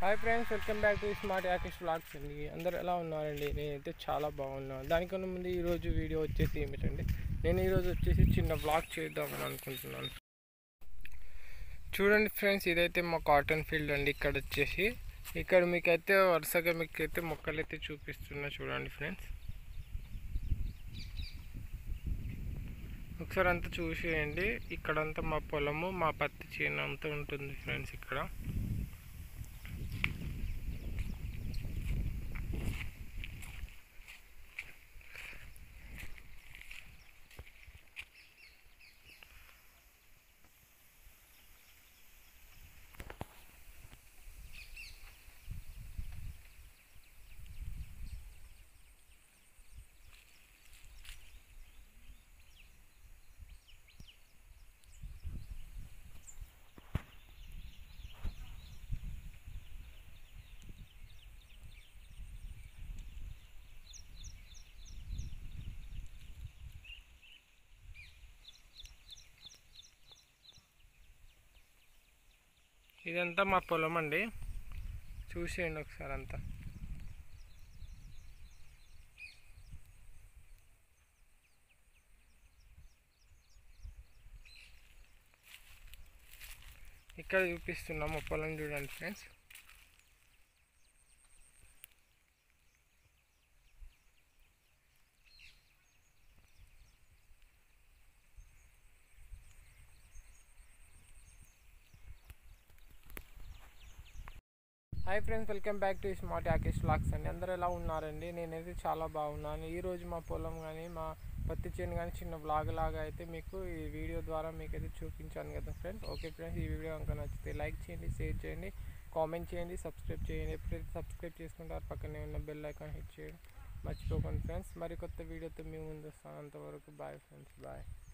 hi friends welcome back to smart Yakesh vlogs అండి అందరు ఎలా ఉన్నారండి నేనైతే చాలా బాగున్నాను దానికన్నా ముందు ఈరోజు వీడియో వచ్చేసి ఏమిటండి నేను ఈరోజు వచ్చేసి చిన్న వ్లాగ్ చేద్దామని అనుకుంటున్నాను చూడండి ఫ్రెండ్స్ ఇదైతే మా కాటన్ ఫీల్డ్ అండి ఇక్కడ వచ్చేసి ఇక్కడ మీకైతే వరుసగా మీకైతే మొక్కలు అయితే చూపిస్తున్నా చూడండి ఫ్రెండ్స్ ఒకసారి అంతా చూసేయండి ఇక్కడంతా మా పొలము మా పత్తి చేను అంతా ఉంటుంది ఫ్రెండ్స్ ఇక్కడ ఇదంతా మా పొలం అండి చూసేయండి ఒకసారి అంతా ఇక్కడ చూపిస్తున్నాం మా పొలం చూడండి friends hi friends welcome back to smart Yakesh vlogs అండి అందరూ ఎలా ఉన్నారండి నేనైతే చాలా బాగున్నాను ఈరోజు మా పొలం కానీ మా పత్తి చేను కానీ చిన్న వ్లాగ్ లాగా అయితే మీకు ఈ వీడియో ద్వారా మీకైతే చూపించాను కదా ఫ్రెండ్స్ ఓకే ఫ్రెండ్స్ ఈ వీడియో కనుక నచ్చితే లైక్ చేయండి షేర్ చేయండి కామెంట్ చేయండి సబ్స్క్రైబ్ చేయండి ఎప్పుడైతే సబ్స్క్రైబ్ చేసుకుంటారో పక్కనే ఉన్న బెల్ ఐకాన్ హిట్ చేయడం మర్చిపోకండి ఫ్రెండ్స్ మరి కొత్త వీడియోతో మీ ముందు వస్తాను అంతవరకు బాయ్ ఫ్రెండ్స్ బాయ్